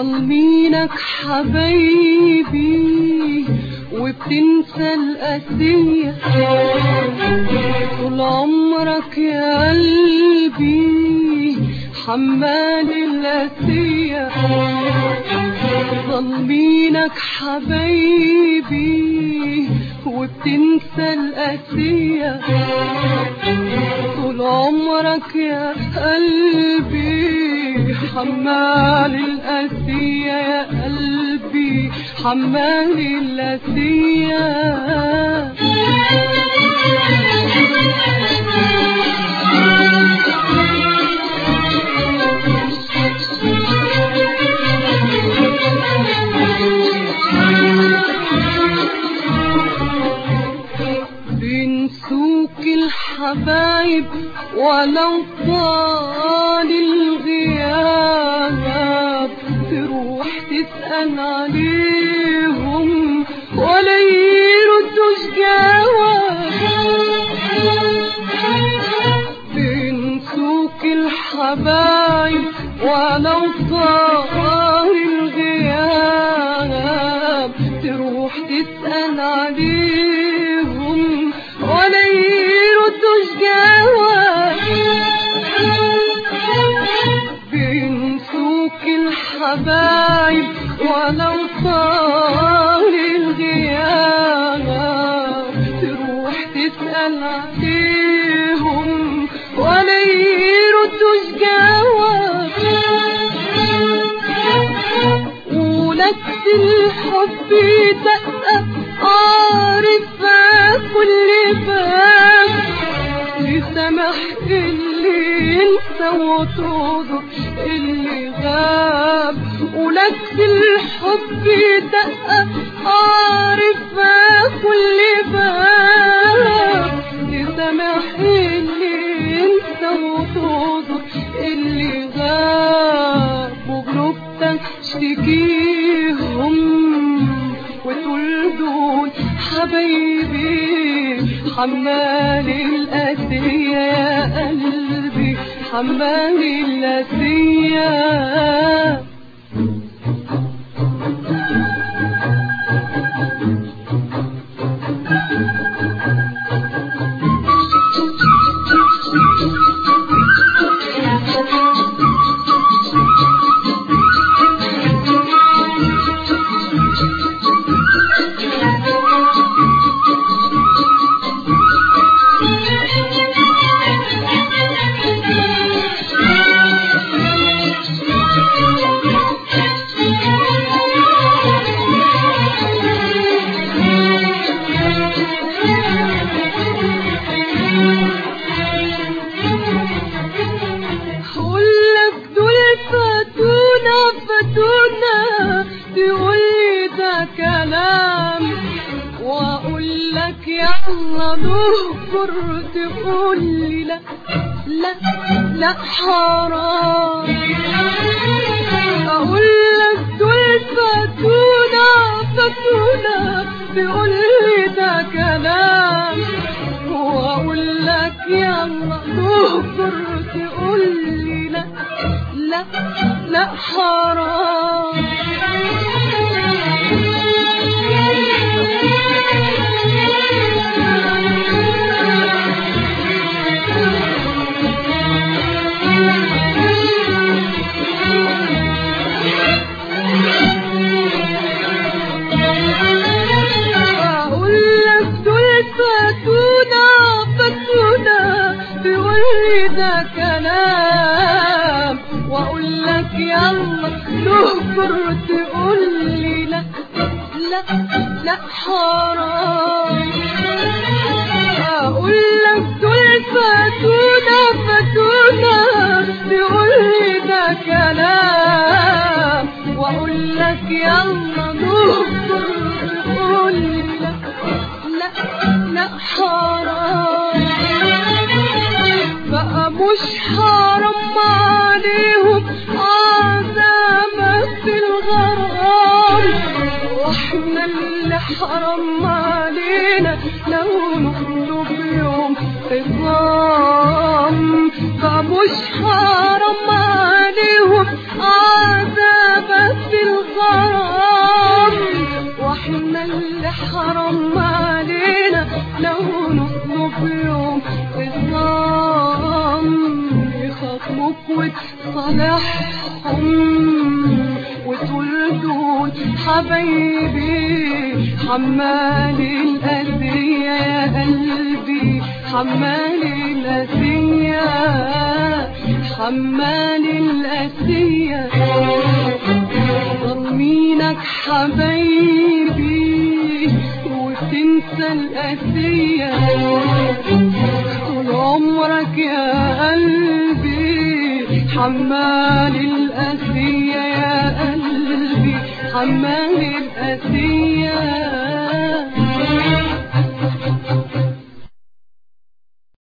ظالمينك حبايبي وبتنسى الأسية طول عمرك يا قلبي حمال الأسية ظالمينك حبايبي وبتنسى الأسية طول عمرك يا قلبي حمال الأسية يا قلبي حمال الأسية بنسوك الحبايب ولو طال الغياب تروح تسأل عليهم ولا يردوش جواب بنسوك الحبايب ولو طال الغياب تروح تسأل عليهم ولا يردوش جواب بنسوك الحبايب ولو طال الغياب تروح تسأل عليهم ولا يردوش جواب ونفس الحب دقة عارفة كل باب لسمح اللي ينسى وتوضر اللي غاب ونفس الحب دقة عارفة كل باب لسمح اللي ينسى وتوضر اللي غاب وقلوبتك تشتكيهم وتقول دول حبايبي حمال الأسية يا قلبي حمال الأسية هقولك دول فاتونا فاتونا تقولي ده كلام واقولك يلا نهجر تقولي لا لا لا حرام اقولك دول فاتونا فاتونا تقولي ده كلام واقول لك يلا نهجر تقولي لا لا لا حرام اقول لك دول فاتونا فاتونا بيقولي ده كلام واقول لك يلا نهجر تقولي لا لا لا حرام اقول لك دول فاتونا فاتونا بيقولي ده كلام واقول لك يلا نهجر تقولي لا لا لا حرام بقى مش حرام عليهم عذابك في الغرام واحنا اللي حرام علينا لو نطلب يوم عظام فمش حرام عليهم عذابك في حرام علينا لو نطلب يوم الظلام يخاطبوك وتصالحهم وتقول دول حبايبي حمال الأذية يا قلبي حمال الأذية حمال الأذية ظلمينك حبايبي وتنسى الأذية طول عمرك يا قلبي حمال الأذية يا قلبي حمال الأذية